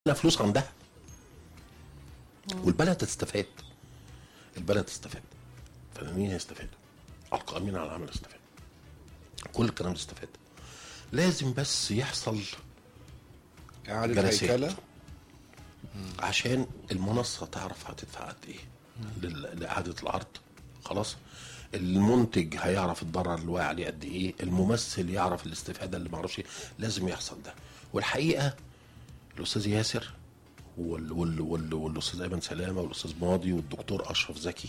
فلوس عندها والبلد تستفاد البلد تستفاد الفنانين يستفادوا القائمين على العمل يستفاد كل الكلام ده استفاد لازم بس يحصل إعادة جلسات. هيكلة عشان المنصة تعرف هتدفع قد ايه لل- لإعادة العرض خلاص المنتج هيعرف الضرر اللي واقع عليه قد ايه الممثل يعرف الاستفادة اللي معرفش ايه لازم يحصل ده والحقيقة الأستاذ ياسر وال وال وال والاستاذ ايمن سلامه والاستاذ ماضي والدكتور اشرف زكي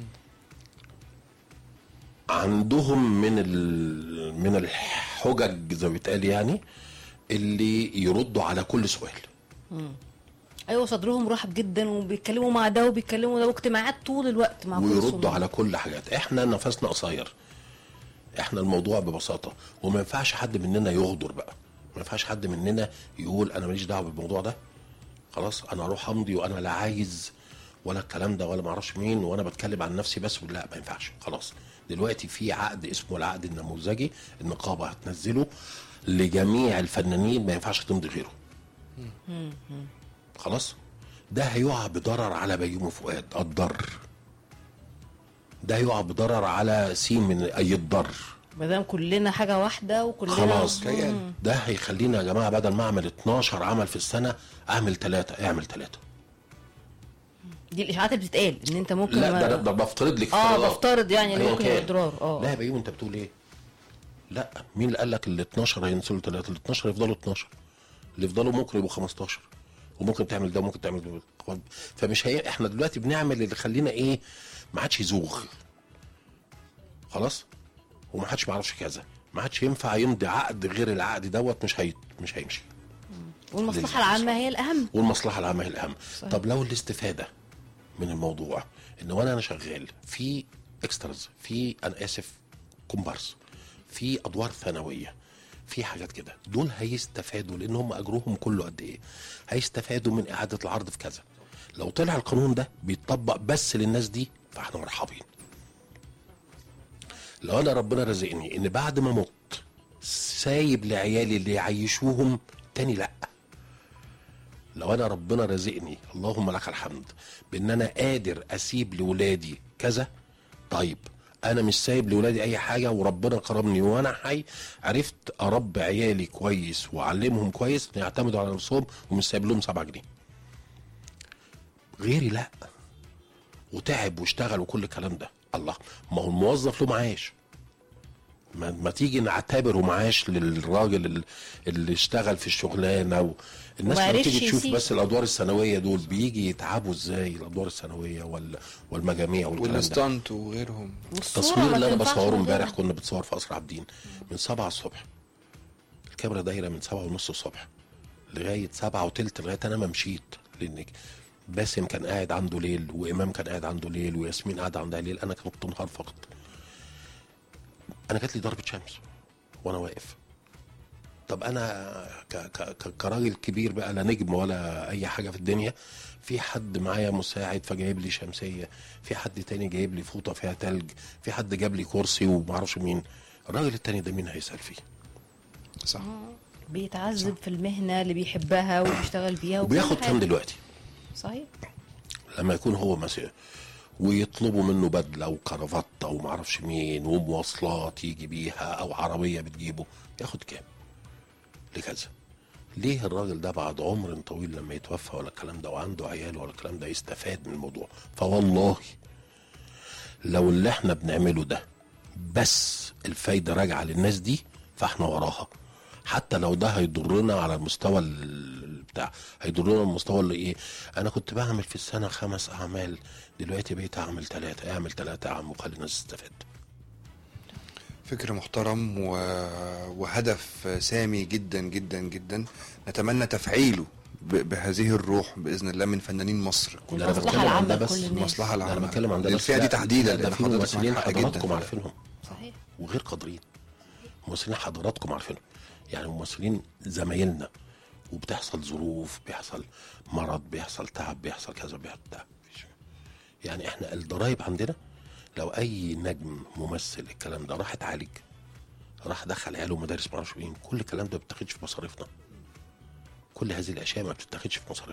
عندهم من ال من الحجج زي ما بيتقال يعني اللي يردوا على كل سؤال ايوه صدرهم رحب جدا وبيتكلموا مع ده وبيتكلموا ده واجتماعات طول الوقت مع كل ويردوا الصناع. على كل حاجات احنا نفسنا قصير احنا الموضوع ببساطه وما ينفعش حد مننا يغدر بقى ما ينفعش حد مننا يقول انا ماليش دعوه بالموضوع ده خلاص انا اروح امضي وانا لا عايز ولا الكلام ده ولا ما اعرفش مين وانا بتكلم عن نفسي بس لا ما ينفعش خلاص دلوقتي في عقد اسمه العقد النموذجي النقابه هتنزله لجميع الفنانين ما ينفعش تمضي غيره خلاص ده هيقع بضرر على بيومي فؤاد الضر ده هيقع بضرر على سين من اي الضر ما دام كلنا حاجه واحده وكلنا خلاص كيان. ده هيخلينا يا جماعه بدل ما اعمل 12 عمل في السنه اعمل ثلاثه اعمل ثلاثه دي الاشاعات اللي بتتقال ان انت ممكن لا ما- ده, ده بفترض لك اه افتراضات. بفترض يعني ان أيا ممكن كان. يبقى اضرار اه لا يا بيوم انت بتقول ايه لا مين اللي قال لك ال 12 هينزلوا ثلاثه ال 12 يفضلوا 12 اللي يفضلوا ممكن يبقوا 15 وممكن تعمل ده وممكن تعمل ده فمش هي احنا دلوقتي بنعمل اللي خلينا ايه ما حدش يزوغ خلاص وما حدش ما يعرفش كذا ما حدش ينفع يمضي عقد غير العقد دوت مش هي مش هيمشي والمصلحه العامه هي الاهم والمصلحه العامه هي الاهم صحيح. طب لو الاستفاده من الموضوع ان وانا انا شغال في اكسترز في انا اسف كومبارس في ادوار ثانويه في حاجات كده دول هيستفادوا لان هم اجرهم كله قد ايه هيستفادوا من اعاده العرض في كذا لو طلع القانون ده بيتطبق بس للناس دي فاحنا مرحبين لو انا ربنا رزقني ان بعد ما مت سايب لعيالي اللي يعيشوهم تاني لا لو انا ربنا رزقني اللهم لك الحمد بان انا قادر اسيب لولادي كذا طيب انا مش سايب لولادي اي حاجه وربنا كرمني وانا حي عرفت اربي عيالي كويس واعلمهم كويس إن يعتمدوا على نفسهم ومش سايب لهم 7 جنيه غيري لا وتعب واشتغل وكل الكلام ده الله ما هو الموظف له معاش ما, ما تيجي نعتبره معاش للراجل ال- اللي اشتغل في الشغلانه و... الناس لما ومعرفش تيجي تشوف يسيب. بس الادوار الثانويه دول بيجي يتعبوا ازاي الادوار الثانويه وال... والمجاميع والكلام ده والستانت وغيرهم والصورة التصوير ما اللي انا تنفعش بصوره من امبارح غيرها. كنا بتصور في قصر عابدين من 7 الصبح الكاميرا دايره من 7 ونص الصبح لغايه 7 وتلت لغايه انا ما مشيت لان باسم كان قاعد عنده ليل وامام كان قاعد عنده ليل وياسمين قاعده عندها ليل انا كنت نهار فقط انا جات لي ضربه شمس وانا واقف طب انا ك ك ك كراجل كبير بقى لا نجم ولا اي حاجه في الدنيا في حد معايا مساعد فجايب لي شمسيه في حد تاني جايب لي فوطه فيها تلج في حد جاب لي كرسي ومعرفش مين الراجل التاني ده مين هيسال فيه صح بيتعذب في المهنه اللي بيحبها وبيشتغل فيها وكل وبياخد حاجة. كام دلوقتي صحيح لما يكون هو مثلا ويطلبوا منه بدله وكرافته ومعرفش مين ومواصلات يجي بيها او عربيه بتجيبه ياخد كام لكذا ليه الراجل ده بعد عمر طويل لما يتوفى ولا الكلام ده وعنده عيال ولا الكلام ده يستفاد من الموضوع فوالله لو اللي احنا بنعمله ده بس الفايده راجعه للناس دي فاحنا وراها حتى لو ده هيضرنا على المستوى ال- بتاع هيضرنا على المستوى اللي ايه انا كنت بعمل في السنه خمس اعمال دلوقتي بقيت اعمل ثلاثه اعمل ثلاثه يا عم وخلي الناس تستفاد فكر محترم و... وهدف سامي جدا جدا جدا نتمنى تفعيله ب... بهذه الروح باذن الله من فنانين مصر ده انا المصلحة بتكلم عن ده العامة بس لكل الناس. المصلحه ده العامه انا بتكلم عن ده بس الفئه دي لا، تحديدا ده لأن في حضرتك ممثلين معاك حق حضراتكم جدا عارفينهم صحيح وغير قادرين ممثلين حضراتكم عارفينهم يعني ممثلين زمايلنا وبتحصل ظروف بيحصل مرض بيحصل تعب بيحصل كذا بيحصل تعب مفيش- يعني احنا الضرايب عندنا لو اي نجم ممثل الكلام ده راح اتعالج راح دخل عياله مدارس معرفش مين كل الكلام ده ما بتاخدش في مصاريفنا كل هذه الاشياء ما بتتاخدش في مصاريف